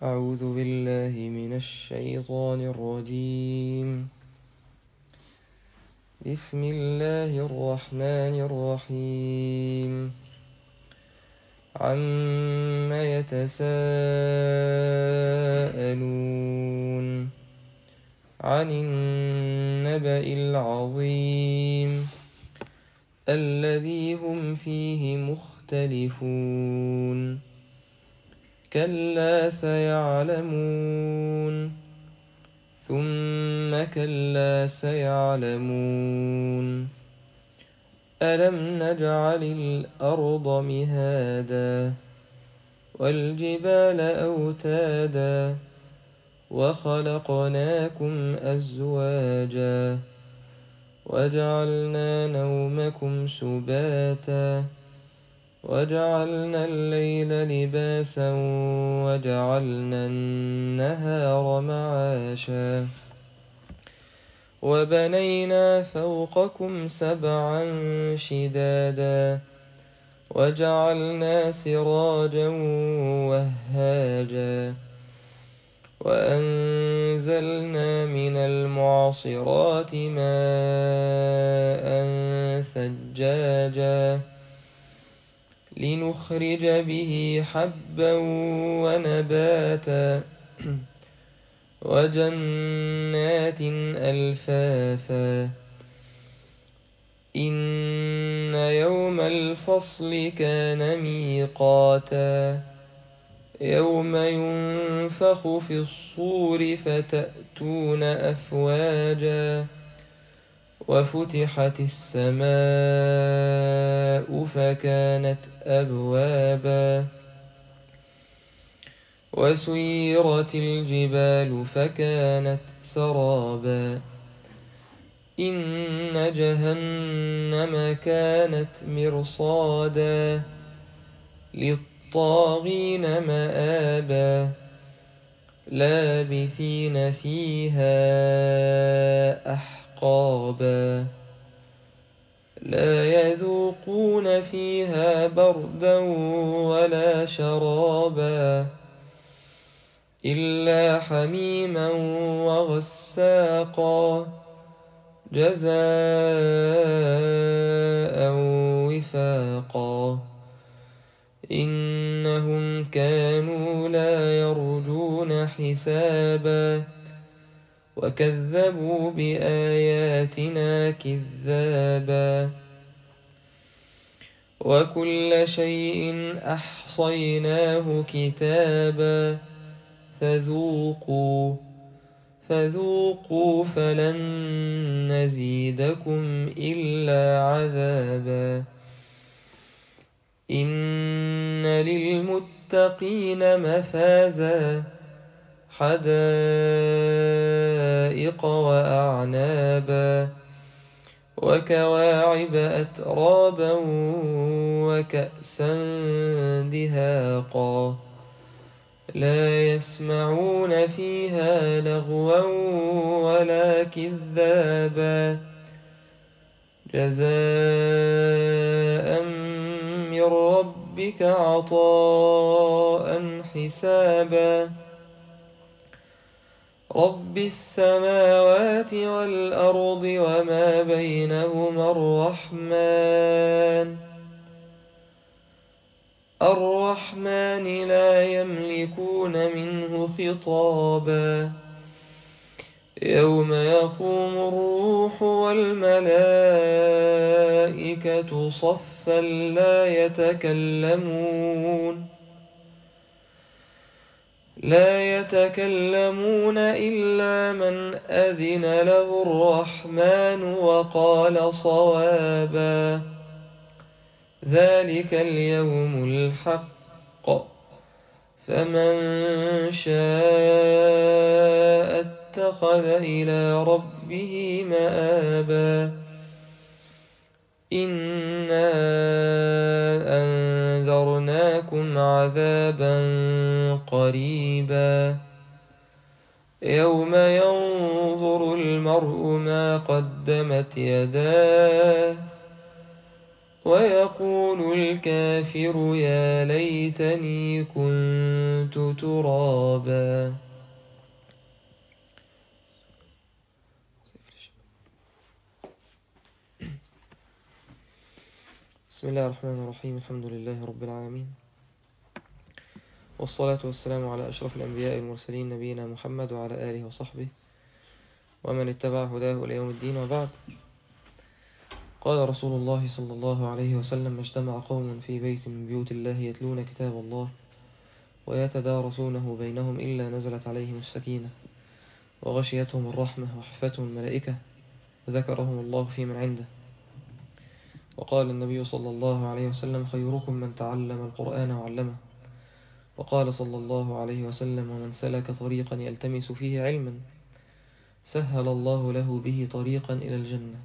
أعوذ بالله من الشيطان الرجيم بسم الله الرحمن الرحيم عم يتساءلون عن النبأ العظيم الذي هم فيه مختلفون كلا سيعلمون ثم كلا سيعلمون ألم نجعل الأرض مهادا والجبال أوتادا وخلقناكم أزواجا وجعلنا نومكم سباتا وجعلنا الليل لباسا وجعلنا النهار معاشا وبنينا فوقكم سبعا شدادا وجعلنا سراجا وهاجا وأنزلنا من المعصرات ماء ثجاجا لنخرج به حبا ونباتا وجنات ألفافا إن يوم الفصل كان ميقاتا يوم ينفخ في الصور فتأتون أفواجا وفتحت السماء فكانت أبوابا وسيرت الجبال فكانت سرابا إن جهنم كانت مرصادا للطاغين مآبا لابثين فيها أحقابا لا يذوقون فيها بردا ولا شرابا إلا حميما وغساقا جزاء وفاقا إنهم كانوا لا يرجون حسابا وكذبوا بآياتنا كذابا وكل شيء أحصيناه كتابا فذوقوا فذوقوا فلن نزيدكم إلا عذابا إن للمتقين مفازا حدائق وأعنابا وكواعب أترابا وكأسا دهاقا لا يسمعون فيها لغوا ولا كذابا جزاء من ربك عطاء حسابا رب السماوات والأرض وما بينهما الرحمن الرحمن لا يملكون منه خطابا يوم يقوم الروح والملائكة صفا لا يتكلمون لا يتكلمون إلا من أذن له الرحمن وقال صوابا ذلك اليوم الحق فمن شاء اتخذ إلى ربه مآبا إنا أنذرناكم عذابا قريبا يوم ينظر المرء ما قدمت يداه ويقول الكافر يا ليتني كنت ترابا بسم الله الرحمن الرحيم الحمد لله رب العالمين والصلاة والسلام على أشرف الأنبياء المرسلين نبينا محمد وعلى آله وصحبه ومن اتبع هداه إلى يوم الدين وبعد قال رسول الله صلى الله عليه وسلم اجتمع قوم في بيت من بيوت الله يتلون كتاب الله ويتدارسونه بينهم إلا نزلت عليهم السكينة وغشيتهم الرحمة وحفتهم الملائكة ذكرهم الله في من عنده وقال النبي صلى الله عليه وسلم خيركم من تعلم القرآن وعلمه وقال صلى الله عليه وسلم ومن سلك طريقا يلتمس فيه علما سهل الله له به طريقا إلى الجنة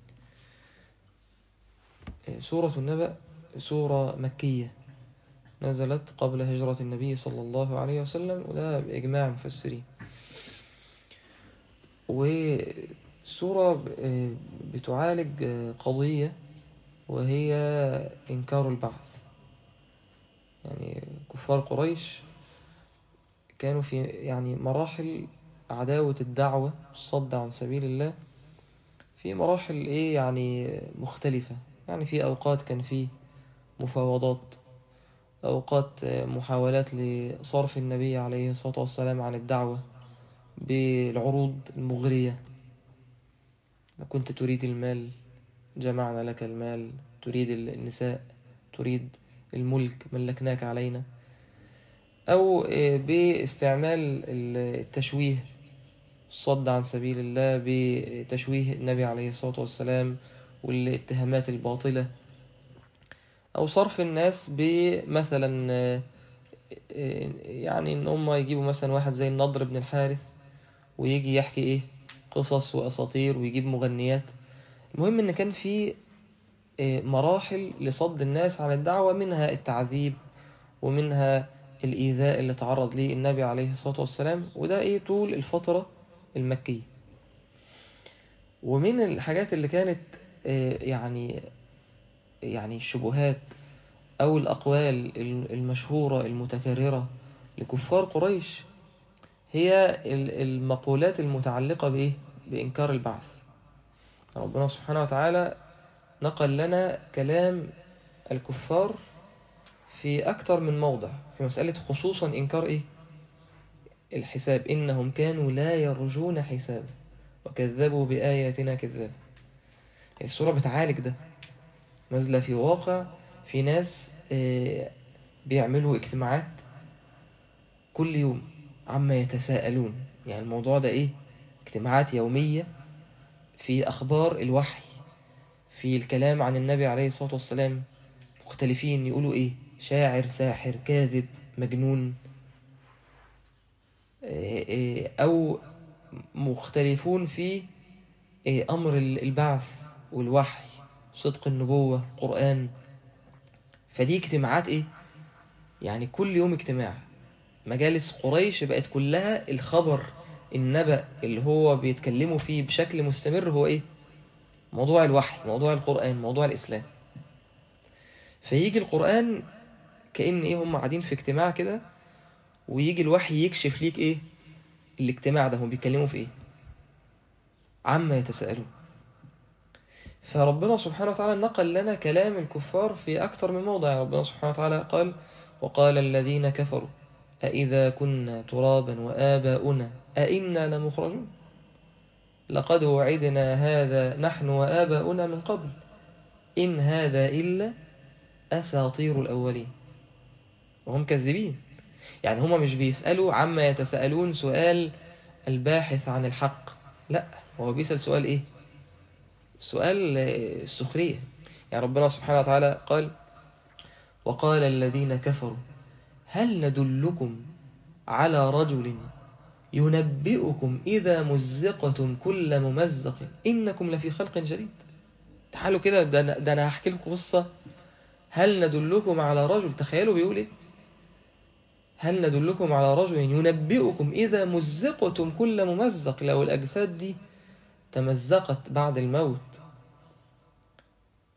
سورة النبأ سورة مكية نزلت قبل هجرة النبي صلى الله عليه وسلم وده بإجماع المفسرين وسورة بتعالج قضية وهي إنكار البعث يعني كفار قريش كانوا في يعني مراحل عداوة الدعوة الصد عن سبيل الله في مراحل إيه يعني مختلفة يعني في أوقات كان في مفاوضات أوقات محاولات لصرف النبي عليه الصلاة والسلام عن الدعوة بالعروض المغرية ما كنت تريد المال جمعنا لك المال تريد النساء تريد الملك ملكناك علينا أو باستعمال التشويه الصد عن سبيل الله بتشويه النبي عليه الصلاة والسلام والاتهامات الباطلة أو صرف الناس بمثلا يعني إن هم يجيبوا مثلا واحد زي النضر بن الحارث ويجي يحكي إيه قصص وأساطير ويجيب مغنيات المهم إن كان في مراحل لصد الناس عن الدعوة منها التعذيب ومنها الإيذاء اللي تعرض ليه النبي عليه الصلاة والسلام وده إيه طول الفترة المكية ومن الحاجات اللي كانت يعني يعني الشبهات أو الأقوال المشهورة المتكررة لكفار قريش هي المقولات المتعلقة بإيه؟ بإنكار البعث ربنا سبحانه وتعالى نقل لنا كلام الكفار في أكثر من موضع في مسألة خصوصا إنكار إيه؟ الحساب إنهم كانوا لا يرجون حساب وكذبوا بآياتنا كذاب السورة بتعالج ده نازلة في واقع في ناس بيعملوا اجتماعات كل يوم عما يتساءلون يعني الموضوع ده ايه اجتماعات يومية في أخبار الوحي في الكلام عن النبي عليه الصلاة والسلام مختلفين يقولوا ايه شاعر ساحر كاذب مجنون أو مختلفون في أمر البعث والوحي صدق النبوة قرآن فدي اجتماعات ايه يعني كل يوم اجتماع مجالس قريش بقت كلها الخبر النبأ اللي هو بيتكلموا فيه بشكل مستمر هو ايه موضوع الوحي موضوع القرآن موضوع الإسلام فيجي القرآن كأن ايه هم قاعدين في اجتماع كده ويجي الوحي يكشف ليك ايه الاجتماع ده هم بيتكلموا في ايه عما يتساءلون فربنا سبحانه وتعالى نقل لنا كلام الكفار في أكثر من موضع ربنا سبحانه وتعالى قال وقال الذين كفروا أئذا كنا ترابا وآباؤنا أئنا لمخرجون لقد وعدنا هذا نحن وآباؤنا من قبل إن هذا إلا أساطير الأولين وهم كذبين يعني هم مش بيسألوا عما يتساءلون سؤال الباحث عن الحق لا هو بيسأل سؤال إيه سؤال السخرية يعني ربنا سبحانه وتعالى قال وقال الذين كفروا هل ندلكم على رجل ينبئكم إذا مزقتم كل ممزق إنكم لفي خلق جديد تعالوا كده ده أنا هحكي لكم قصة هل ندلكم على رجل تخيلوا بيقول إيه هل ندلكم على رجل ينبئكم إذا مزقتم كل ممزق لو الأجساد دي تمزقت بعد الموت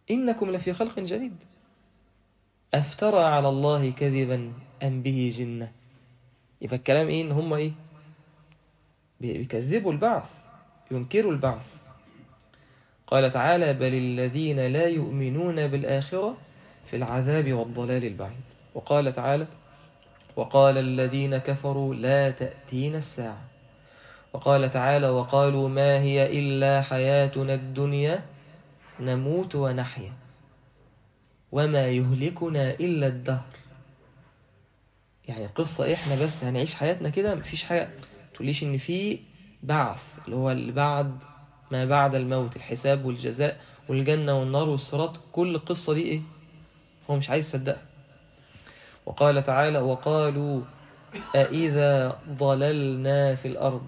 إنكم لفي خلق جديد أفترى على الله كذبا أم به جنة يبقى الكلام إيه إن هم إيه بيكذبوا البعث ينكروا البعث قال تعالى بل الذين لا يؤمنون بالآخرة في العذاب والضلال البعيد وقال تعالى وقال الذين كفروا لا تأتين الساعة وقال تعالى وقالوا ما هي إلا حياتنا الدنيا نموت ونحيا وما يهلكنا إلا الدهر يعني قصة إحنا بس هنعيش حياتنا كده مفيش حاجة تقوليش إن في بعث اللي هو اللي بعد ما بعد الموت الحساب والجزاء والجنة والنار والصراط كل القصة دي إيه هو مش عايز يصدقها وقال تعالى وقالوا أإذا ضللنا في الأرض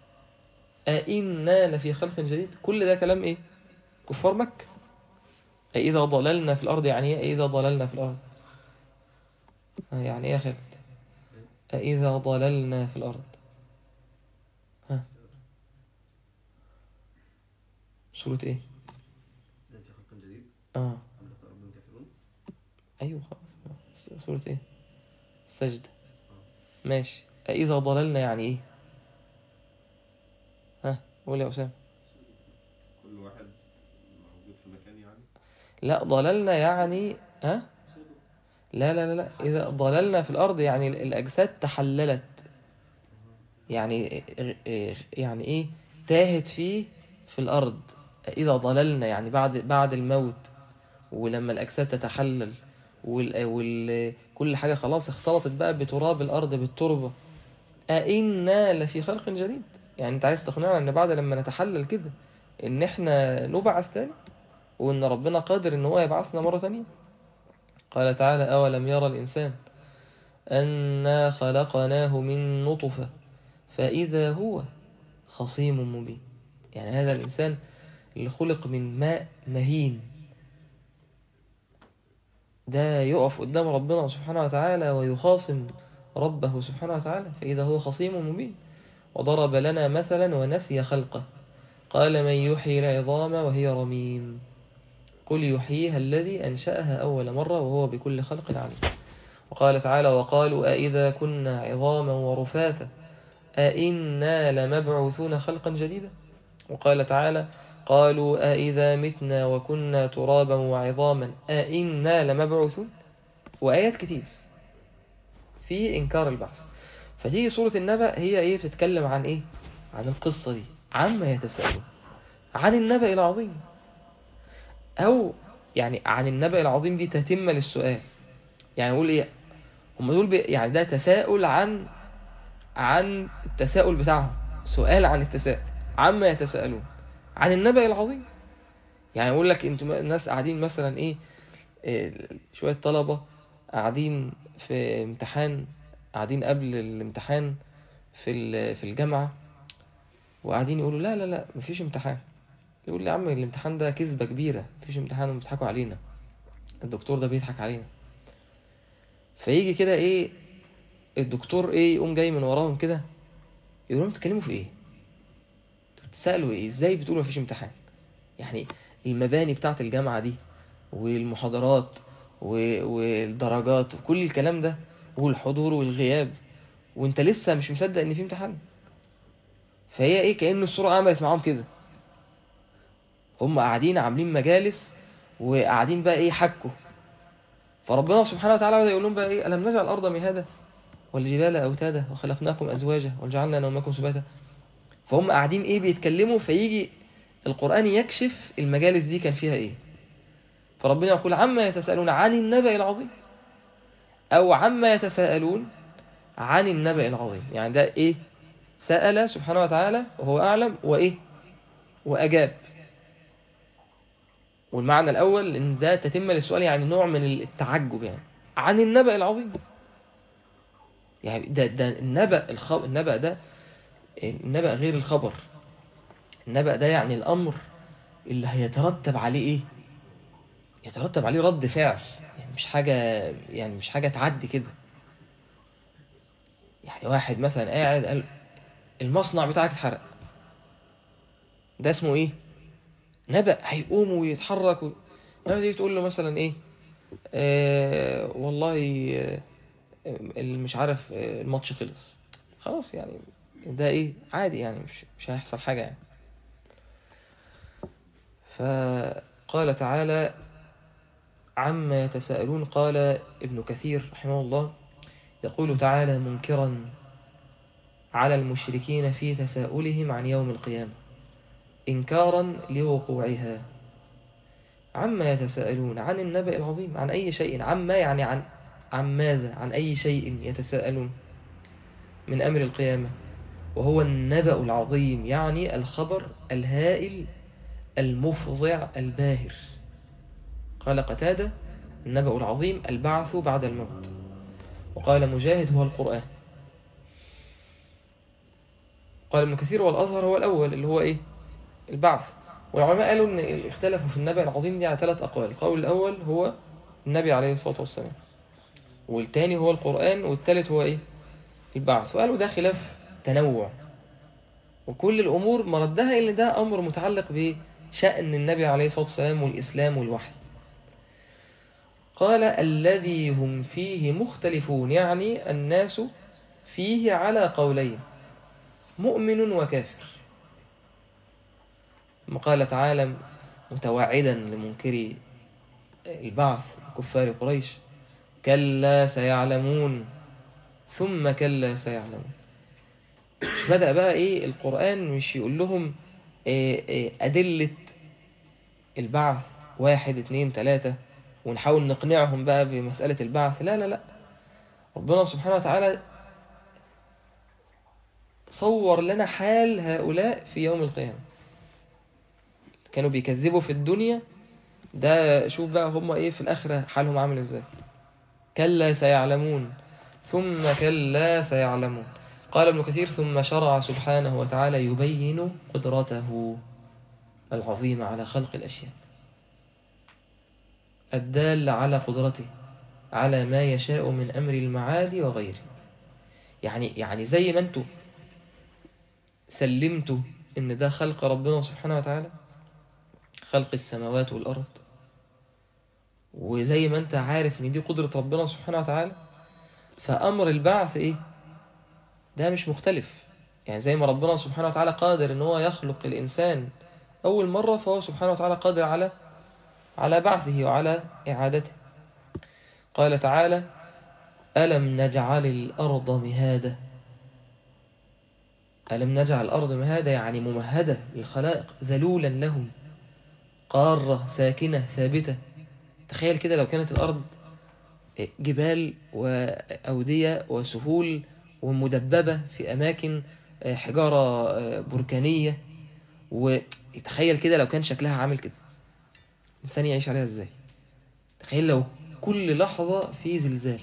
أئنا لفي خلق جديد كل ده كلام إيه كفار مكة أإذا ضللنا في الأرض يعني إيه أإذا ضللنا في الأرض يعني إيه يا خالد أإذا ضللنا في الأرض ها سورة إيه ده في خلق جديد آه أم لقد ربهم كافرون أيوه خلاص سورة إيه السجدة ماشي أإذا ضللنا يعني إيه ها قول يا أسامة كل واحد موجود في مكان يعني لا ضللنا يعني ها لا لا لا لا إذا ضللنا في الأرض يعني الأجساد تحللت يعني يعني إيه تاهت فيه في الأرض إذا ضللنا يعني بعد بعد الموت ولما الأجساد تتحلل وال وال كل حاجة خلاص اختلطت بقى بتراب الأرض بالتربة أئنا لفي خلق جديد يعني أنت عايز تقنعنا أن بعد لما نتحلل كده إن إحنا نبعث تاني وإن ربنا قادر إن هو يبعثنا مرة تانية قال تعالى أولم يرى الإنسان أنا خلقناه من نطفة فإذا هو خصيم مبين يعني هذا الإنسان اللي خلق من ماء مهين ده يقف قدام ربنا سبحانه وتعالى ويخاصم ربه سبحانه وتعالى فإذا هو خصيم مبين وضرب لنا مثلا ونسي خلقه قال من يحيي العظام وهي رميم قل يحييها الذي أنشأها أول مرة وهو بكل خلق عليم وقال تعالى وقالوا أئذا كنا عظاما ورفاتا أئنا لمبعوثون خلقا جديدا وقال تعالى قالوا أئذا متنا وكنا ترابا وعظاما أئنا لمبعوثون وآيات كتير في إنكار البعث فتيجي سورة النبأ هي إيه بتتكلم عن إيه عن القصة دي عما يتساءلون عن النبأ العظيم أو يعني عن النبأ العظيم دي تتم للسؤال يعني نقول إيه هم دول بي يعني ده تساؤل عن عن التساؤل بتاعهم سؤال عن التساؤل عما يتساءلون عن النبأ العظيم يعني يقول لك انتوا الناس قاعدين مثلا ايه, إيه شوية طلبة قاعدين في امتحان قاعدين قبل الامتحان في في الجامعة وقاعدين يقولوا لا لا لا مفيش امتحان يقول لي يا عم الامتحان ده كذبة كبيرة مفيش امتحان وبيضحكوا علينا الدكتور ده بيضحك علينا فيجي كده ايه الدكتور ايه يقوم جاي من وراهم كده يقول لهم بتتكلموا في ايه تسألوا ايه ازاي بتقولوا مفيش امتحان يعني المباني بتاعت الجامعة دي والمحاضرات والدرجات وكل الكلام ده والحضور والغياب وانت لسه مش مصدق ان في امتحان فهي ايه كأن الصورة عملت معاهم كده هم قاعدين عاملين مجالس وقاعدين بقى ايه حكوا فربنا سبحانه وتعالى بدأ يقول لهم بقى ايه ألم نجعل الأرض مهادا والجبال أوتادا وخلقناكم أزواجا وجعلنا نومكم سباتا فهم قاعدين ايه بيتكلموا فيجي القرآن يكشف المجالس دي كان فيها ايه فربنا يقول عما يتساءلون عن النبأ العظيم أو عما يتساءلون عن النبأ العظيم يعني ده ايه سأل سبحانه وتعالى وهو أعلم وإيه وأجاب والمعنى الأول إن ده تتم للسؤال يعني نوع من التعجب يعني عن النبأ العظيم يعني ده, ده النبأ الخ... النبأ ده النبأ غير الخبر النبأ ده يعني الأمر اللي هيترتب عليه إيه يترتب عليه رد فعل يعني مش حاجة يعني مش حاجة تعدي كده يعني واحد مثلا قاعد قال المصنع بتاعك اتحرق ده اسمه ايه نبأ هيقوم ويتحرك و... لما تيجي تقول له مثلا ايه آه والله آه اللي مش عارف آه الماتش خلص خلاص يعني ده ايه عادي يعني مش مش هيحصل حاجة يعني فقال تعالى عما يتساءلون قال ابن كثير رحمه الله يقول تعالى منكرا على المشركين في تساؤلهم عن يوم القيامة إنكارا لوقوعها عما يتساءلون عن النبأ العظيم عن أي شيء عما يعني عن عن ماذا عن أي شيء يتساءلون من أمر القيامة وهو النبأ العظيم يعني الخبر الهائل المفظع الباهر قال قتادة النبأ العظيم البعث بعد الموت وقال مجاهد هو القرآن قال ابن كثير والأظهر هو الأول اللي هو إيه البعث والعلماء قالوا ان اختلفوا في النبأ العظيم دي على ثلاث أقوال القول الأول هو النبي عليه الصلاة والسلام والتاني هو القرآن والثالث هو إيه البعث وقالوا ده خلاف تنوع وكل الأمور مردها إن ده أمر متعلق بشأن النبي عليه الصلاة والسلام والإسلام والوحي قال الذي هم فيه مختلفون يعني الناس فيه على قولين مؤمن وكافر ثم قال تعالى متوعدا لمنكري البعث كفار قريش كلا سيعلمون ثم كلا سيعلمون مش بدأ بقى ايه القرآن مش يقول لهم إيه إيه أدلة البعث واحد اتنين تلاتة ونحاول نقنعهم بقى بمسألة البعث لا لا لا ربنا سبحانه وتعالى صور لنا حال هؤلاء في يوم القيامة كانوا بيكذبوا في الدنيا ده شوف بقى هم ايه في الآخرة حالهم عامل ازاي كلا سيعلمون ثم كلا سيعلمون قال ابن كثير ثم شرع سبحانه وتعالى يبين قدرته العظيمة على خلق الأشياء الدال على قدرته على ما يشاء من أمر المعاد وغيره يعني يعني زي ما انتوا سلمتوا ان ده خلق ربنا سبحانه وتعالى خلق السماوات والأرض وزي ما انت عارف ان دي قدرة ربنا سبحانه وتعالى فأمر البعث ايه ده مش مختلف يعني زي ما ربنا سبحانه وتعالى قادر ان هو يخلق الإنسان أول مرة فهو سبحانه وتعالى قادر على على بعثه وعلى إعادته قال تعالى ألم نجعل الأرض مهادا ألم نجعل الأرض مهادا يعني ممهدة للخلائق ذلولا لهم قارة ساكنة ثابتة تخيل كده لو كانت الأرض جبال وأودية وسهول ومدببة في أماكن حجارة بركانية وتخيل كده لو كان شكلها عامل كده الإنسان يعيش عليها إزاي تخيل لو كل لحظة في زلزال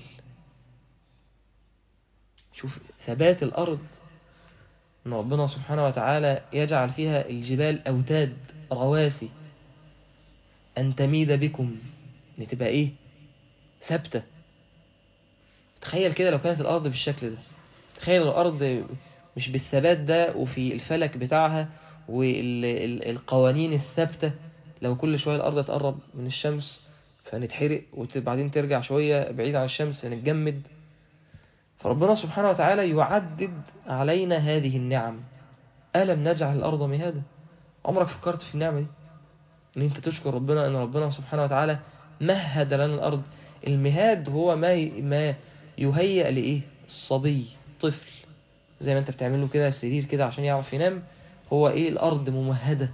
شوف ثبات الأرض أن ربنا سبحانه وتعالى يجعل فيها الجبال أوتاد رواسي أن تميد بكم أن تبقى إيه ثابتة تخيل كده لو كانت الأرض بالشكل ده تخيل الأرض مش بالثبات ده وفي الفلك بتاعها والقوانين الثابتة لو كل شوية الأرض تقرب من الشمس فنتحرق وبعدين ترجع شوية بعيد عن الشمس نتجمد فربنا سبحانه وتعالى يعدد علينا هذه النعم ألم نجعل الأرض مهادا عمرك فكرت في النعمة دي ان انت تشكر ربنا ان ربنا سبحانه وتعالى مهد لنا الأرض المهاد هو ما ما يهيأ لإيه الصبي طفل زي ما انت بتعمل له كده سرير كده عشان يعرف ينام هو ايه الأرض ممهدة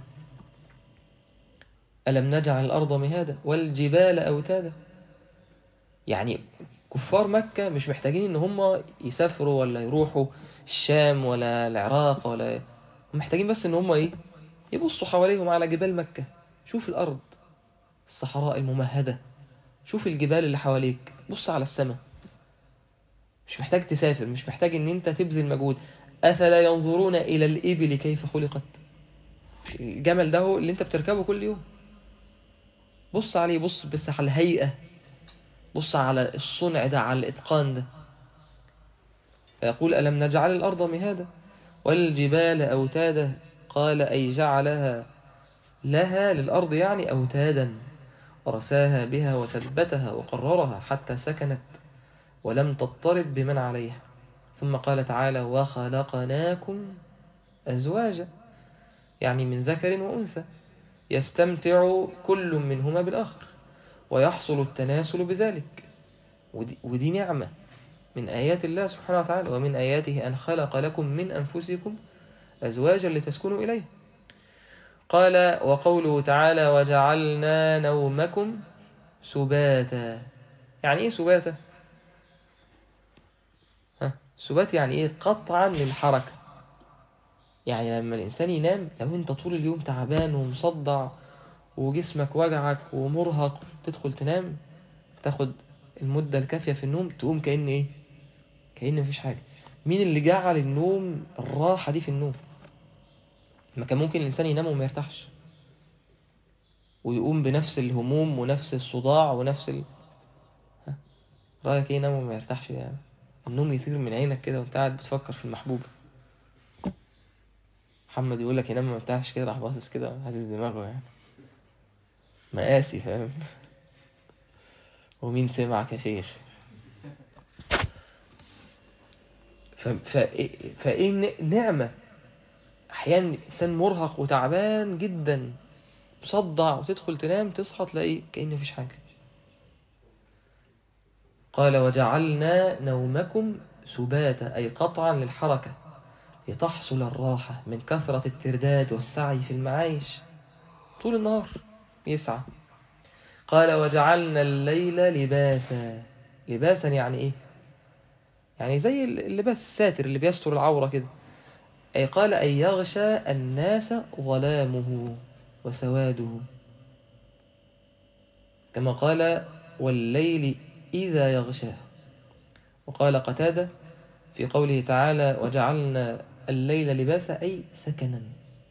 ألم نجعل الأرض مهادا والجبال أوتادا يعني كفار مكة مش محتاجين ان هم يسافروا ولا يروحوا الشام ولا العراق ولا هم محتاجين بس ان هم ايه يبصوا حواليهم على جبال مكة شوف الأرض الصحراء الممهدة شوف الجبال اللي حواليك بص على السماء مش محتاج تسافر مش محتاج ان انت تبذل مجهود أفلا ينظرون إلى الإبل كيف خلقت الجمل ده هو اللي انت بتركبه كل يوم بص عليه بص بس على الهيئة بص على الصنع ده على الإتقان ده فيقول ألم نجعل الأرض مهادا والجبال أوتادا قال أي جعلها لها للأرض يعني أوتادا رساها بها وثبتها وقررها حتى سكنت ولم تضطرب بمن عليها ثم قال تعالى وخلقناكم أزواجا يعني من ذكر وأنثى يستمتع كل منهما بالآخر ويحصل التناسل بذلك ودي, ودي نعمة من آيات الله سبحانه وتعالى ومن آياته أن خلق لكم من أنفسكم أزواجا لتسكنوا إليه قال وقوله تعالى وجعلنا نومكم سباتا يعني إيه سباتا؟ ها سبات يعني إيه قطعا للحركة يعني لما الإنسان ينام لو أنت طول اليوم تعبان ومصدع وجسمك وجعك ومرهق تدخل تنام تاخد المدة الكافية في النوم تقوم كأن إيه كأن مفيش حاجة مين اللي جعل النوم الراحة دي في النوم ما كان ممكن الإنسان ينام وما يرتاحش ويقوم بنفس الهموم ونفس الصداع ونفس ال... ها؟ رأيك ايه ينام وما يرتاحش يعني النوم يطير من عينك كده وانت قاعد بتفكر في المحبوب محمد يقول لك ينام ما يرتاحش كده راح باصص كده هاتف دماغه يعني مقاسي فاهم ومين سمعك يا شيخ ف... ف... فايه ن- نعمة احيانا انسان مرهق وتعبان جدا مصدع وتدخل تنام تصحى تلاقي كأن مفيش حاجة قال وجعلنا نومكم سباتا أي قطعا للحركة لتحصل الراحة من كثرة الترداد والسعي في المعايش طول النهار يسعى قال وجعلنا الليل لباسا لباسا يعني ايه يعني زي اللباس الساتر اللي بيستر العورة كده أي قال أن يغشى الناس ظلامه وسواده كما قال والليل إذا يغشاه وقال قتادة في قوله تعالى وجعلنا الليل لباسا أي سكنا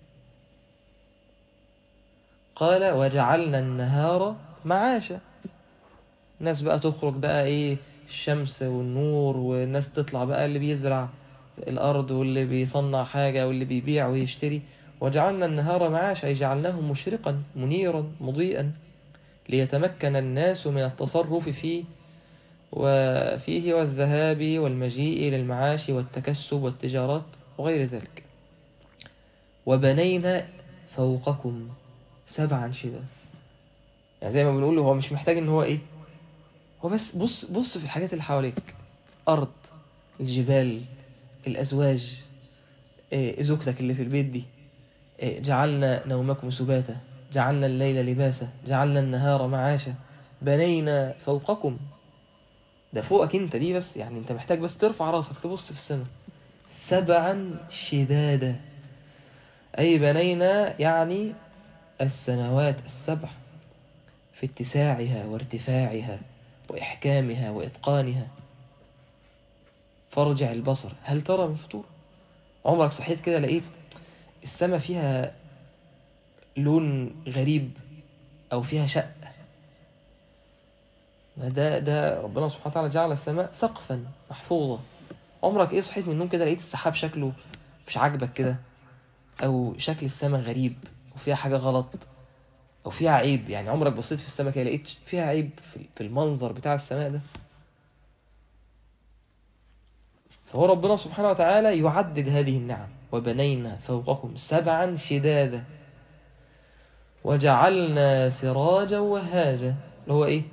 قال وجعلنا النهار معاشا الناس بقى تخرج بقى ايه الشمس والنور والناس تطلع بقى اللي بيزرع الأرض واللي بيصنع حاجة واللي بيبيع ويشتري وجعلنا النهار معاشا أي جعلناه مشرقا منيرا مضيئا ليتمكن الناس من التصرف فيه وفيه والذهاب والمجيء للمعاش والتكسب والتجارات وغير ذلك وبنينا فوقكم سبعا شداد يعني زي ما بنقول هو مش محتاج ان هو ايه هو بس بص بص في الحاجات اللي حواليك ارض الجبال الازواج إيه زوجتك اللي في البيت دي إيه جعلنا نومكم سباتا جعلنا الليل لباسا جعلنا النهار معاشا بنينا فوقكم ده فوقك انت دي بس يعني انت محتاج بس ترفع راسك تبص في السماء سبعا شدادا أي بنينا يعني السماوات السبع في اتساعها وارتفاعها وإحكامها وإتقانها فارجع البصر هل ترى من فطور عمرك صحيت كده لقيت السماء فيها لون غريب أو فيها شق ده ده ربنا سبحانه وتعالى جعل السماء سقفا محفوظة عمرك ايه صحيت من النوم كده لقيت السحاب شكله مش عاجبك كده او شكل السماء غريب وفيها حاجة غلط او فيها عيب يعني عمرك بصيت في السماء كده لقيت فيها عيب في- في المنظر بتاع السماء ده فهو ربنا سبحانه وتعالى يعدد هذه النعم وبنينا فوقكم سبعا شدادا وجعلنا سراجا وهاجا اللي هو ايه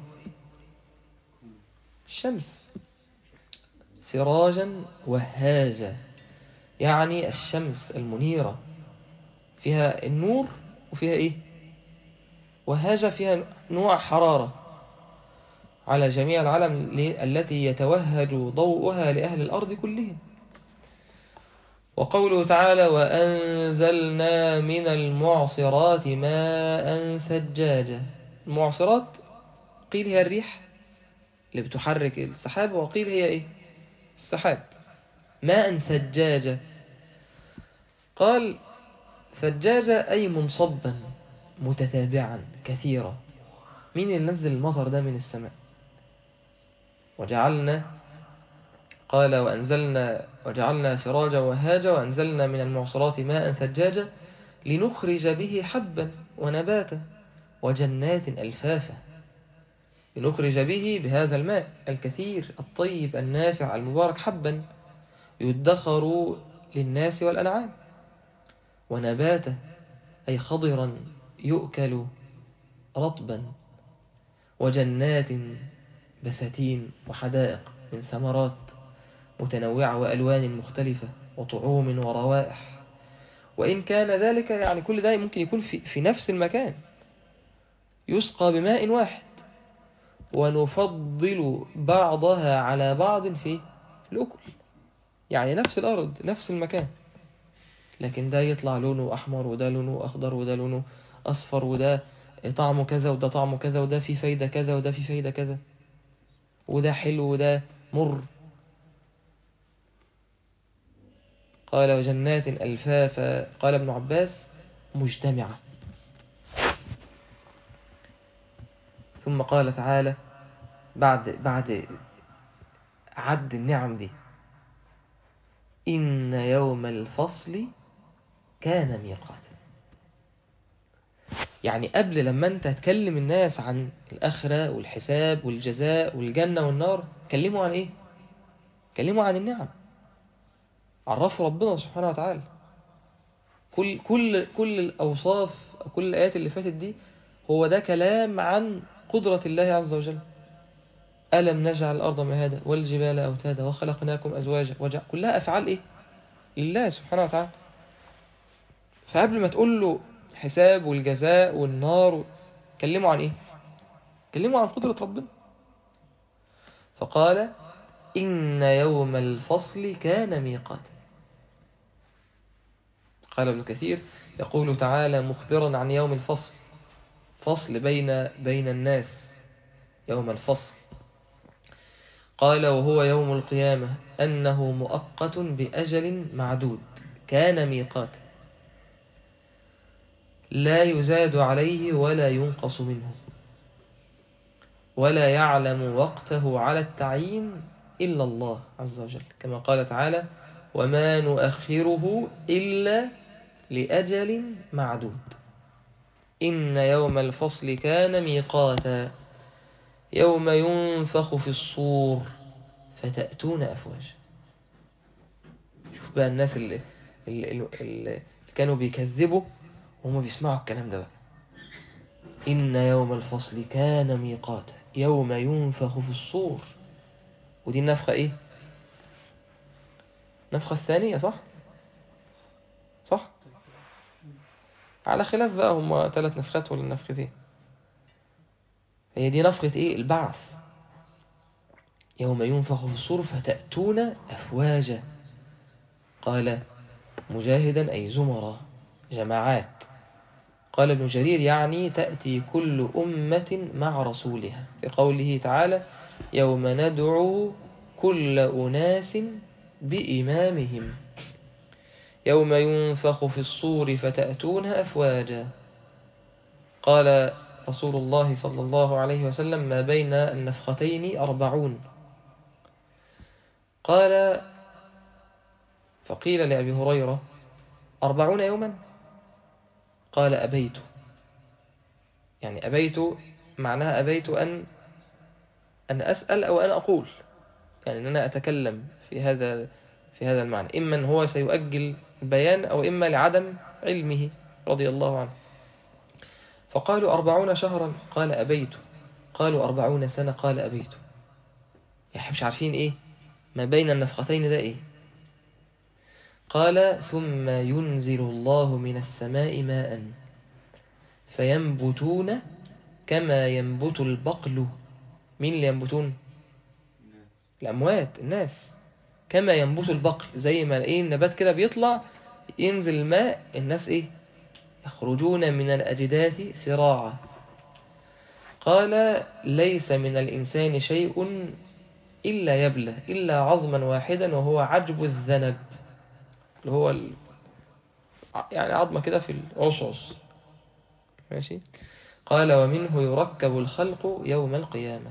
الشمس سراجا وهاجا يعني الشمس المنيرة فيها النور وفيها ايه وهاجا فيها نوع حرارة على جميع العالم ل- التي يتوهج ضوءها لأهل الأرض كلهم وقوله تعالى وأنزلنا من المعصرات ماء ثجاجا المعصرات قيل هي الريح اللي بتحرك السحاب وقيل هي ايه السحاب ماء ثجاجا قال ثجاجا أي منصبا متتابعا كثيرا مين اللي نزل المطر ده من السماء وجعلنا قال وأنزلنا وجعلنا سراجا وهاجا وأنزلنا من المعصرات ماء ثجاجا لنخرج به حبا ونباتا وجنات ألفافا لنخرج به بهذا الماء الكثير الطيب النافع المبارك حبا يدخر للناس والأنعام ونباته أي خضرا يؤكل رطبا وجنات بساتين وحدائق من ثمرات متنوعة وألوان مختلفة وطعوم وروائح وإن كان ذلك يعني كل ده ممكن يكون في, في نفس المكان يسقى بماء واحد ونفضل بعضها على بعض في الأكل يعني نفس الأرض نفس المكان لكن ده يطلع لونه أحمر وده لونه أخضر وده لونه أصفر وده طعمه كذا وده طعمه كذا وده فيه فايدة كذا وده فيه فايدة كذا وده حلو وده مر قال وجنات ألفافا قال ابن عباس مجتمعة ثم قال تعالى بعد بعد عد النعم دي إن يوم الفصل كان ميقاتا يعني قبل لما انت تكلم الناس عن الآخرة والحساب والجزاء والجنة والنار كلموا عن ايه كلموا عن النعم عرفوا ربنا سبحانه وتعالى كل كل كل الأوصاف كل الآيات اللي فاتت دي هو ده كلام عن قدرة الله عز وجل ألم نجعل الأرض مهادا والجبال أوتادا وخلقناكم أزواجا وجع كلها أفعال إيه لله سبحانه وتعالى فقبل ما تقول له حساب والجزاء والنار كلموا عن إيه كلموا عن قدرة ربنا فقال إن يوم الفصل كان ميقاتا قال ابن كثير يقول تعالى مخبرا عن يوم الفصل فصل بين بين الناس يوم الفصل قال وهو يوم القيامة أنه مؤقت بأجل معدود كان ميقاتا لا يزاد عليه ولا ينقص منه ولا يعلم وقته على التعيين إلا الله عز وجل كما قال تعالى وما نؤخره إلا لأجل معدود إن يوم الفصل كان ميقاتا يوم ينفخ في الصور فتأتون أفواجا شوف بقى الناس اللي, اللي, اللي كانوا بيكذبوا وهم بيسمعوا الكلام ده بقى إن يوم الفصل كان ميقاتا يوم ينفخ في الصور ودي النفخة إيه النفخة الثانية صح صح على خلاف بقى هم ثلاث نفخات ولا نفختين هي دي نفخة ايه البعث يوم ينفخ في الصور فتأتون أفواجا قال مجاهدا أي زمرا جماعات قال ابن جرير يعني تأتي كل أمة مع رسولها في قوله تعالى يوم ندعو كل أناس بإمامهم يوم ينفخ في الصور فتأتون أفواجا قال رسول الله صلى الله عليه وسلم ما بين النفختين أربعون قال فقيل لأبي هريرة أربعون يوما قال أبيت يعني أبيت معناها أبيت أن أن أسأل أو أن أقول يعني أن أنا أتكلم في هذا في هذا المعنى إما هو سيؤجل البيان أو إما لعدم علمه رضي الله عنه فقالوا أربعون شهرا قال أبيت قالوا أربعون سنة قال أبيت يعني مش عارفين إيه ما بين النفختين ده إيه قال ثم ينزل الله من السماء ماء فينبتون كما ينبت البقل مين اللي ينبتون الأموات الناس كما ينبت البقل زي ما ايه النبات كده بيطلع ينزل الماء الناس ايه يخرجون من الأجداث سراعا قال ليس من الإنسان شيء إلا يبلى إلا عظما واحدا وهو عجب الذنب اللي هو ال... يعني عظمة كده في العصعص ماشي قال ومنه يركب الخلق يوم القيامة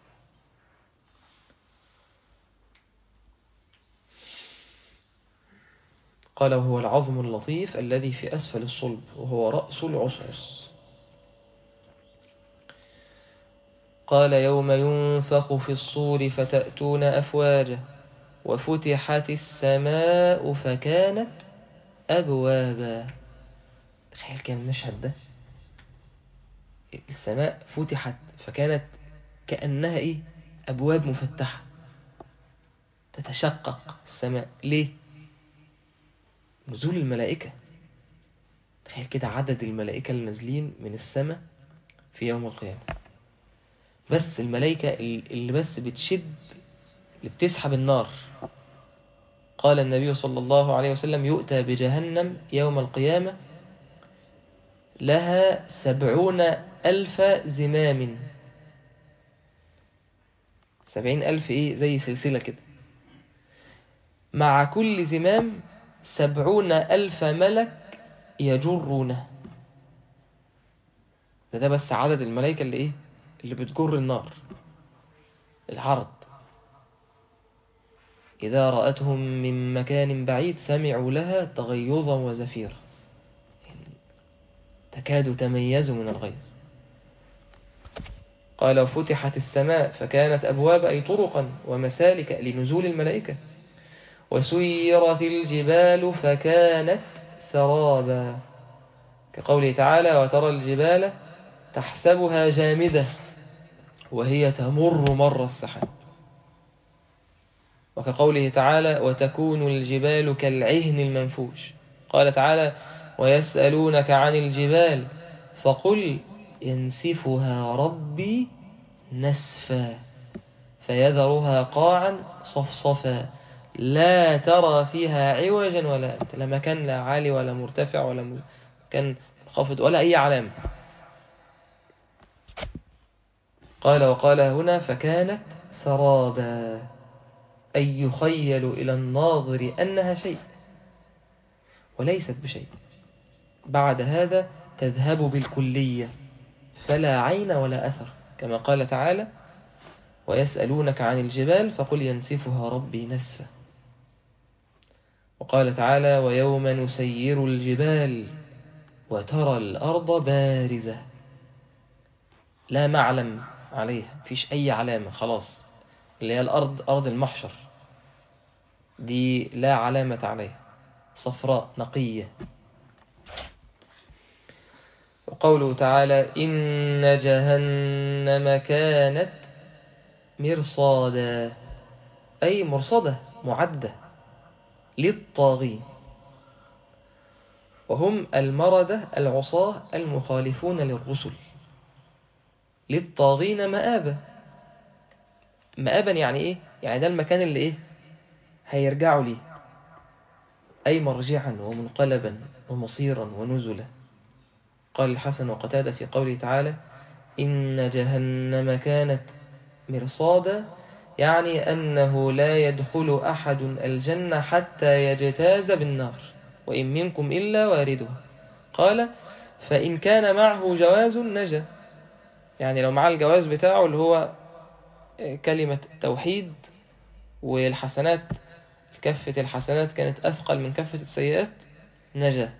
قال وهو العظم اللطيف الذي في أسفل الصلب وهو رأس العصعص قال يوم ينفخ في الصور فتأتون أفواجا وفتحت السماء فكانت أبوابا تخيل كان المشهد ده السماء فتحت فكانت كأنها إيه أبواب مفتحة تتشقق السماء ليه نزول الملائكة تخيل كده عدد الملائكة اللي نازلين من السماء في يوم القيامة بس الملائكة اللي بس بتشد اللي بتسحب النار قال النبي صلى الله عليه وسلم يؤتى بجهنم يوم القيامة لها سبعون ألف زمام سبعين ألف إيه زي سلسلة كده مع كل زمام سبعون ألف ملك يجرونه ده ده بس عدد الملائكة اللي إيه اللي بتجر النار العرض إذا رأتهم من مكان بعيد سمعوا لها تغيظا وزفيرا تكاد تميز من الغيظ قال وفتحت السماء فكانت أبواب أي طرقا ومسالك لنزول الملائكة وسيرت الجبال فكانت سرابا كقوله تعالى وترى الجبال تحسبها جامدة وهي تمر مر السحاب وكقوله تعالى وتكون الجبال كالعهن المنفوش قال تعالى ويسألونك عن الجبال فقل ينسفها ربي نسفا فيذرها قاعا صفصفا لا ترى فيها عوجا ولا أمتا لا مكان لا عالي ولا مرتفع ولا مكان منخفض ولا أي علامة قال وقال هنا فكانت سرابا أي يخيل إلى الناظر أنها شيء وليست بشيء بعد هذا تذهب بالكلية فلا عين ولا أثر كما قال تعالى ويسألونك عن الجبال فقل ينسفها ربي نسفا وقال تعالى ويوم نسير الجبال وترى الأرض بارزة لا معلم عليها فيش أي علامة خلاص اللي هي الأرض أرض المحشر دي لا علامة عليها صفراء نقية وقوله تعالى إن جهنم كانت مرصادا أي مرصدة معدة للطاغين وهم المردة العصاة المخالفون للرسل للطاغين مآبة مآبا يعني إيه؟ يعني ده المكان اللي إيه؟ هيرجعوا ليه أي مرجعا ومنقلبا ومصيرا ونزلا قال الحسن وقتادة في قوله تعالى إن جهنم كانت مرصادا يعني أنه لا يدخل أحد الجنة حتى يجتاز بالنار وإن منكم إلا واردها قال فإن كان معه جواز نجا يعني لو معاه الجواز بتاعه اللي هو كلمة توحيد والحسنات كفة الحسنات كانت أثقل من كفة السيئات نجا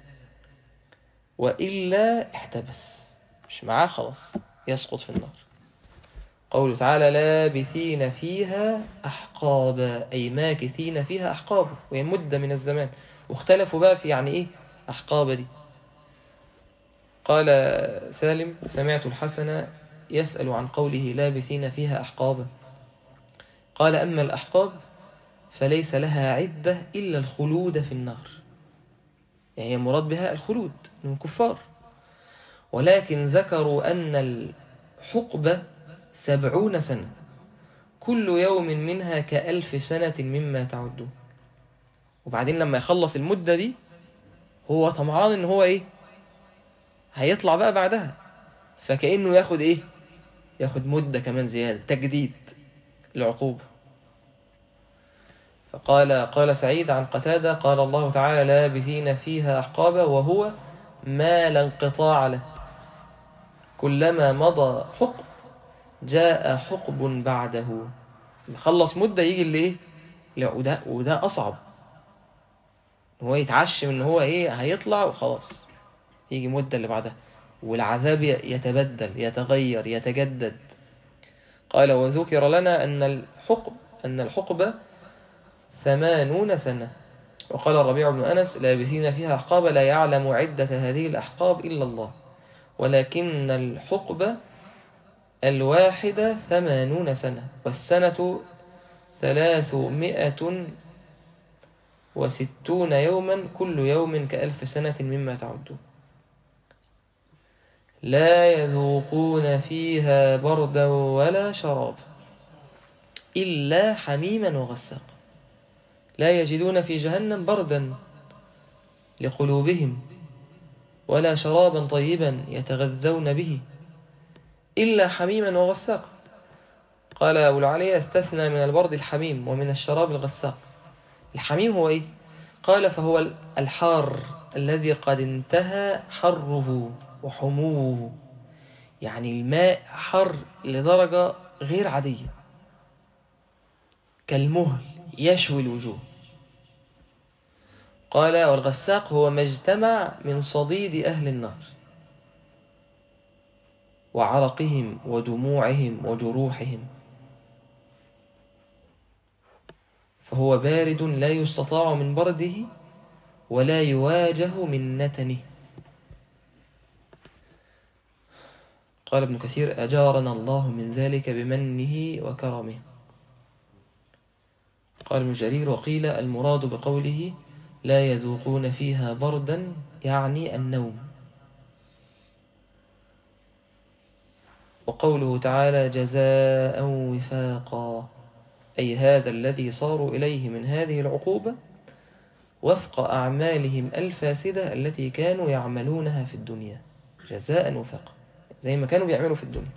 وإلا احتبس مش معاه خلاص يسقط في النار قوله تعالى لابثين فيها أحقابا أي ماكثين فيها أحقابا وهي مدة من الزمان واختلفوا بقى في يعني إيه أحقابا دي قال سالم سمعت الحسن يسأل عن قوله لابثين فيها أحقابا قال أما الأحقاب فليس لها عدة إلا الخلود في النار يعني مراد بها الخلود من الكفار ولكن ذكروا أن الحقبة سبعون سنة كل يوم منها كألف سنة مما تعدون وبعدين لما يخلص المدة دي هو طمعان ان هو ايه هيطلع بقى بعدها فكأنه ياخد ايه ياخد مدة كمان زيادة تجديد العقوبة فقال قال سعيد عن قتادة قال الله تعالى لابثين فيها أحقابا وهو ما لا انقطاع له كلما مضى حقب جاء حقب بعده خلص مدة يجي اللي ايه لا وده, وده أصعب هو يتعشم ان هو ايه هيطلع وخلاص يجي مدة اللي بعدها والعذاب يتبدل يتغير يتجدد قال وذكر لنا أن الحقب أن الحقبة ثمانون سنة وقال الربيع بن أنس لابثين فيها أحقاب لا يعلم عدة هذه الأحقاب إلا الله ولكن الحقبة الواحدة ثمانون سنة والسنة ثلاثمائة وستون يوما كل يوم كألف سنة مما تعدون لا يذوقون فيها بردا ولا شراب إلا حميما وغساق لا يجدون في جهنم بردا لقلوبهم ولا شرابا طيبا يتغذون به إلا حميما وغساق قال أبو العلي استثنى من البرد الحميم ومن الشراب الغساق الحميم هو إيه؟ قال فهو الحار الذي قد انتهى حره وحموه يعني الماء حر لدرجة غير عادية كالمهل يشوي الوجوه قال والغساق هو ما اجتمع من صديد أهل النار وعرقهم ودموعهم وجروحهم فهو بارد لا يستطاع من برده ولا يواجه من نتنه قال ابن كثير أجارنا الله من ذلك بمنه وكرمه قال ابن جرير وقيل المراد بقوله لا يذوقون فيها بردا يعني النوم وقوله تعالى جزاء وفاقا أي هذا الذي صاروا إليه من هذه العقوبة وفق أعمالهم الفاسدة التي كانوا يعملونها في الدنيا جزاء وفاقا زي ما كانوا بيعملوا في الدنيا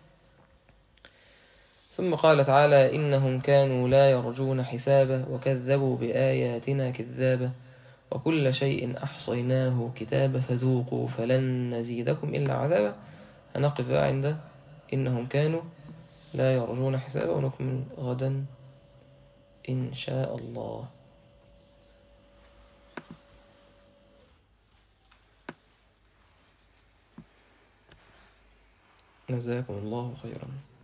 ثم قال تعالى إنهم كانوا لا يرجون حسابا وكذبوا بآياتنا كذابا وكل شيء أحصيناه كتابا فذوقوا فلن نزيدكم إلا عذابا هنقف بقى عند إنهم كانوا لا يرجون حسابا ونكمل غدا إن شاء الله جزاكم الله خيرا